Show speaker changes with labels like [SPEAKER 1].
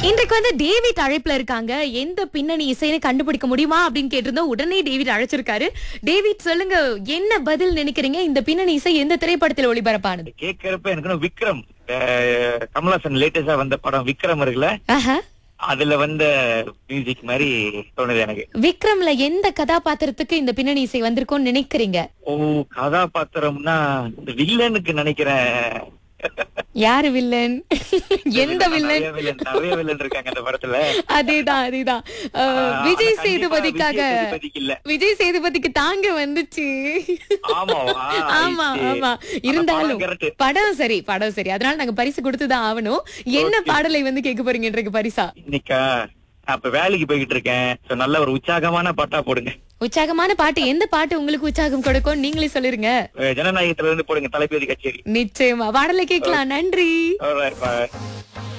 [SPEAKER 1] இன்றைக்கு வந்து டேவிட் அழைப்புல இருக்காங்க எந்த பின்னணி இசைன்னு கண்டுபிடிக்க முடியுமா அப்படின்னு கேட்டிருந்தோம் உடனே டேவிட் அழைச்சிருக்காரு டேவிட் சொல்லுங்க என்ன பதில் நினைக்கிறீங்க இந்த பின்னணி இசை எந்த திரைப்படத்தில் ஒளிபரப்பானது
[SPEAKER 2] கேட்கறப்ப எனக்கு இன்னும் விக்ரம் அஹ், கமலஹாசன் லேட்டஸ்டா வந்த படம் விக்ரம் இருக்குல்ல
[SPEAKER 1] ஆஹா.
[SPEAKER 2] அதுல வந்த மியூசிக் மாதிரி தோணுது எனக்கு
[SPEAKER 1] விக்ரம்ல எந்த கதாபாத்திரத்துக்கு இந்த பின்னணி இசை வந்திருக்கும்னு நினைக்கிறீங்க
[SPEAKER 2] ஓ கதாபாத்திரம்னா இந்த வில்லனுக்கு நினைக்கிறேன்
[SPEAKER 1] யாரு வில்லன் எந்த வில்லன்
[SPEAKER 2] நிறைய வில்லன் நிறைய வில்லன் இருக்காங்க அந்த படத்துல
[SPEAKER 1] அதேதான் அதேதான் அஹ்,
[SPEAKER 2] ஆஹ்,
[SPEAKER 1] விஜய்
[SPEAKER 2] ஆனா கண்டிப்பா
[SPEAKER 1] சேதுபதிக்காக
[SPEAKER 2] விஜய் சேதுபதிக்கு இல்ல
[SPEAKER 1] விஜய் சேதுபதிக்கு தாங்க வந்துச்சு
[SPEAKER 2] ஆமாவா
[SPEAKER 1] ஆமா
[SPEAKER 2] ஐயே.
[SPEAKER 1] ஆமா
[SPEAKER 2] ஆனா
[SPEAKER 1] இருந்தாலும்
[SPEAKER 2] படம் correct.
[SPEAKER 1] படம் சரி படம் சரி அதனால நாங்க பரிசு கொடுத்துதான் ஆகணும் என்ன பாடலை வந்து கேட்க போறீங்க இன்றைக்கு பரிசா
[SPEAKER 2] இன்னைக்கா நான் இப்ப வேலைக்கு போய்கிட்டு இருக்கேன் So, நல்ல ஒரு உற்சாகமான பாட்டா போடுங்க
[SPEAKER 1] உற்சாகமான பாட்டு எந்த பாட்டு உங்களுக்கு உற்சாகம் கொடுக்கும் நீங்களே சொல்லிருங்க
[SPEAKER 2] அஹ், ஜனநாயகத்துல இருந்து போடுங்க தலைப்பேதி கச்சேரி
[SPEAKER 1] நிச்சயமா பாடலை கேட்கலாம் நன்றி
[SPEAKER 2] Alright, bye.